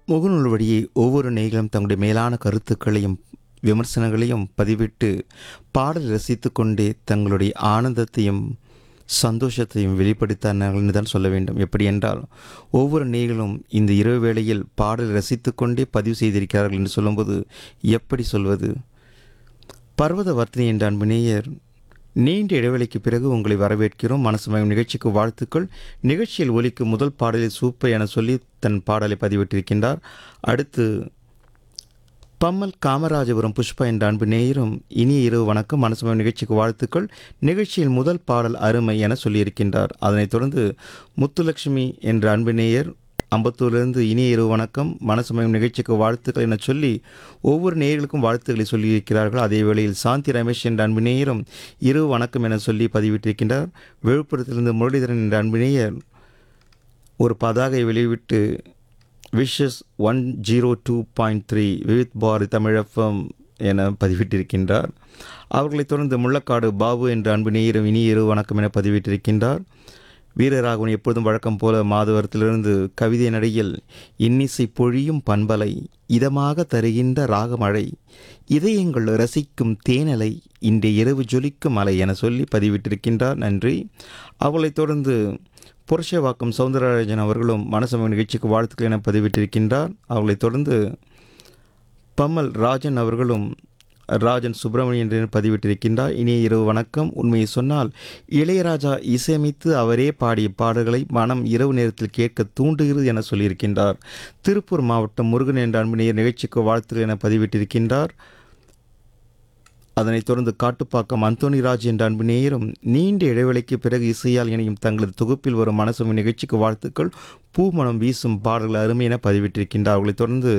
முகநூல் வழியே ஒவ்வொரு நேயர்களும் தங்களுடைய மேலான கருத்துக்களையும் விமர்சனங்களையும் பதிவிட்டு பாடல் ரசித்து கொண்டே தங்களுடைய ஆனந்தத்தையும் சந்தோஷத்தையும் வெளிப்படுத்தினார்கள் தான் சொல்ல வேண்டும் எப்படி என்றால் ஒவ்வொரு நேயர்களும் இந்த இரவு வேளையில் பாடல் ரசித்து கொண்டே பதிவு செய்திருக்கிறார்கள் என்று சொல்லும்போது எப்படி சொல்வது பர்வத வர்த்தினி என்ற அன்பு நேயர் நீண்ட இடைவெளிக்கு பிறகு உங்களை வரவேற்கிறோம் மனசு மயம் நிகழ்ச்சிக்கு வாழ்த்துக்கள் நிகழ்ச்சியில் ஒலிக்கும் முதல் பாடலில் சூப்பர் என சொல்லி தன் பாடலை பதிவிட்டிருக்கின்றார் அடுத்து பம்மல் காமராஜபுரம் புஷ்பா என்ற அன்பு நேயரும் இனிய இரவு வணக்கம் மனசுமயம் நிகழ்ச்சிக்கு வாழ்த்துக்கள் நிகழ்ச்சியில் முதல் பாடல் அருமை என சொல்லியிருக்கின்றார் அதனைத் தொடர்ந்து முத்துலட்சுமி என்ற அன்பு நேயர் அம்பத்தூரிலிருந்து இனிய இரவு வணக்கம் மனசுமயம் நிகழ்ச்சிக்கு வாழ்த்துக்கள் என சொல்லி ஒவ்வொரு நேயர்களுக்கும் வாழ்த்துக்களை சொல்லியிருக்கிறார்கள் அதே வேளையில் சாந்தி ரமேஷ் என்ற அன்பு நேயரும் இரவு வணக்கம் என சொல்லி பதிவிட்டிருக்கின்றார் விழுப்புரத்திலிருந்து முரளிதரன் என்ற அன்பு நேயர் ஒரு பதாகை வெளியிட்டு wishes one zero two point three Vividh Bharati தமிழஃபம் என பதிவிட்டிருக்கின்றார் அவர்களைத் தொடர்ந்து முள்ளக்காடு பாபு என்ற அன்பு நேயரும் இனி இரு வணக்கம் என பதிவிட்டிருக்கின்றார் வீரராகவன் எப்பொழுதும் வழக்கம் போல மாதவரத்திலிருந்து கவிதை நடையில் இன்னிசை பொழியும் பண்பலை இதமாக தருகின்ற ராகமழை இதயங்கள் ரசிக்கும் தேனலை இன்றைய இரவு ஜொலிக்கும் அலை என சொல்லி பதிவிட்டிருக்கின்றார் நன்றி அவளைத் தொடர்ந்து புரட்சவாக்கம் சவுந்தரராஜன் அவர்களும் மனசம நிகழ்ச்சிக்கு வாழ்த்துக்கள் என பதிவிட்டிருக்கின்றார் அவர்களைத் தொடர்ந்து பம்மல் ராஜன் அவர்களும் ராஜன் சுப்பிரமணியன் என்று பதிவிட்டிருக்கின்றார் இனிய இரவு வணக்கம் உண்மையை சொன்னால் இளையராஜா இசையமைத்து அவரே பாடிய பாடல்களை மனம் இரவு நேரத்தில் கேட்க தூண்டுகிறது என சொல்லியிருக்கின்றார் திருப்பூர் மாவட்டம் முருகன் என்ற அன்புநேயர் நிகழ்ச்சிக்கு வாழ்த்துக்கள் என பதிவிட்டிருக்கின்றார் அதனைத் தொடர்ந்து காட்டுப்பாக்கம் அந்தோணிராஜ் என்ற அன்பு நேயரும் நீண்ட இடைவெளிக்கு பிறகு இசையால் இணையும் தங்களது தொகுப்பில் வரும் மனசும் நிகழ்ச்சிக்கு வாழ்த்துக்கள் பூமணம் வீசும் பாடல்கள் அருமை என பதிவிட்டிருக்கின்றார் அவர்களைத் தொடர்ந்து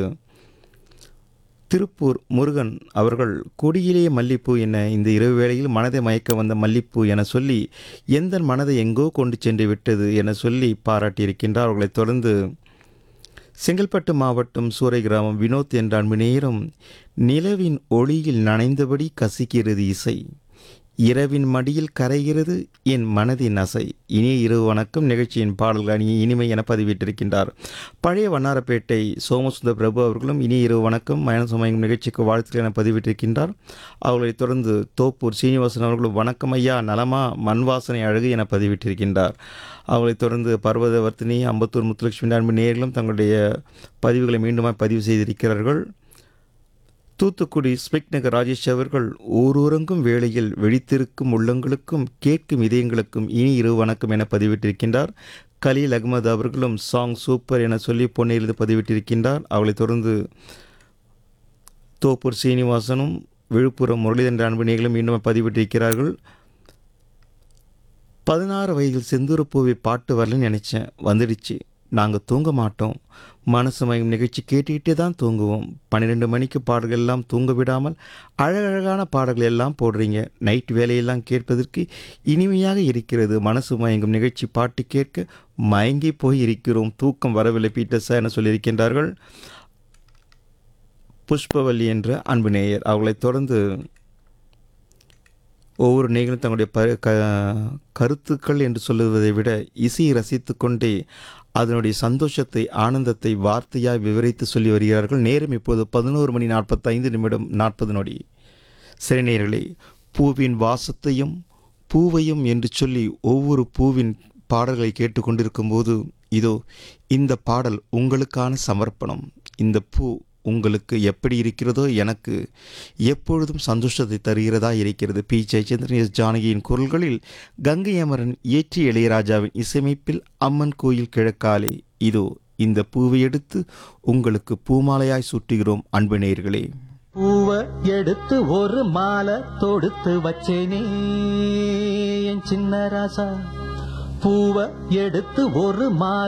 திருப்பூர் முருகன் அவர்கள் கொடியிலேயே மல்லிப்பூ என இந்த இரவு வேளையில் மனதை மயக்க வந்த மல்லிப்பூ என சொல்லி எந்த மனதை எங்கோ கொண்டு சென்று விட்டது என சொல்லி பாராட்டியிருக்கின்றார் அவர்களைத் தொடர்ந்து செங்கல்பட்டு மாவட்டம் சூறை கிராமம் வினோத் என்ற அன்பு நேரம் நிலவின் ஒளியில் நனைந்தபடி கசிக்கிறது இசை இரவின் மடியில் கரைகிறது என் மனதின் அசை இனிய இரவு வணக்கம் நிகழ்ச்சியின் பாடல்கள் அணி இனிமை என பதிவிட்டிருக்கின்றார் பழைய வண்ணாரப்பேட்டை சோமசுந்தர் பிரபு அவர்களும் இனிய இரவு வணக்கம் மயனசமயம் நிகழ்ச்சிக்கு வாழ்த்துக்கள் என பதிவிட்டிருக்கின்றார் அவர்களைத் தொடர்ந்து தோப்பூர் சீனிவாசன் அவர்களும் வணக்கம் ஐயா நலமா மண் வாசனை அழகு என பதிவிட்டிருக்கின்றார் அவர்களைத் தொடர்ந்து பர்வதவர்த்தினி அம்பத்தூர் முத்துலட்சுமி அன்பு நேர்களும் தங்களுடைய பதிவுகளை மீண்டுமாய் பதிவு செய்திருக்கிறார்கள் தூத்துக்குடி ஸ்பிக் நகர் ராஜேஷ் அவர்கள் ஊரூரங்கும் வேளையில் வெடித்திருக்கும் உள்ளங்களுக்கும் கேட்கும் இதயங்களுக்கும் இனி இரு வணக்கம் என பதிவிட்டிருக்கின்றார் கலீல் அகமது அவர்களும் சாங் சூப்பர் என சொல்லி பொன்னையிலிருந்து பதிவிட்டிருக்கின்றார் அவளைத் தொடர்ந்து தோப்பூர் சீனிவாசனும் விழுப்புரம் முரளிதரன் அன்புணிகளும் மீண்டும் பதிவிட்டிருக்கிறார்கள் பதினாறு வயதில் செந்தூரப்பூவை பாட்டு வரலன்னு நினச்சேன் வந்துடுச்சு நாங்கள் தூங்க மாட்டோம் மனசு மயம் நிகழ்ச்சி கேட்டுக்கிட்டே தான் தூங்குவோம் பன்னிரெண்டு மணிக்கு பாடல்கள் எல்லாம் தூங்க விடாமல் அழகழகான பாடல்கள் எல்லாம் போடுறீங்க நைட் வேலையெல்லாம் கேட்பதற்கு இனிமையாக இருக்கிறது மனசு மயங்கும் நிகழ்ச்சி பாட்டு கேட்க மயங்கி போய் இருக்கிறோம் தூக்கம் வரவில்லை பீட்டர்ஸா என சொல்லியிருக்கின்றார்கள் புஷ்பவல்லி என்ற அன்பு நேயர் அவர்களைத் தொடர்ந்து ஒவ்வொரு நேயர்களும் தங்களுடைய ப க கருத்துக்கள் என்று சொல்லுவதை விட இசையை ரசித்து கொண்டே அதனுடைய சந்தோஷத்தை ஆனந்தத்தை வார்த்தையாய் விவரித்து சொல்லி வருகிறார்கள் நேரம் இப்போது பதினோரு மணி நாற்பத்தைந்து நிமிடம் நாற்பது நொடி சரி நேயர்களே பூவின் வாசத்தையும் பூவையும் என்று சொல்லி ஒவ்வொரு பூவின் பாடல்களை கேட்டுக்கொண்டிருக்கும் போது இதோ இந்த பாடல் உங்களுக்கான சமர்ப்பணம் இந்த பூ உங்களுக்கு எப்படி இருக்கிறதோ எனக்கு எப்பொழுதும் சந்தோஷத்தை தருகிறதா இருக்கிறது பி ஜெயச்சந்திரன் எஸ் ஜானகியின் குரல்களில் கங்கை அமரன் இயற்றி இளையராஜாவின் இசையமைப்பில் அம்மன் கோயில் கிழக்காலே இதோ இந்த பூவை எடுத்து உங்களுக்கு பூமாலையாய் சுட்டுகிறோம் அன்பு நேயர்களே பூவ எடுத்து ஒரு மாலை தொடுத்து வச்சேனே என் சின்ன ராசா பூவ எடுத்து ஒரு மாலை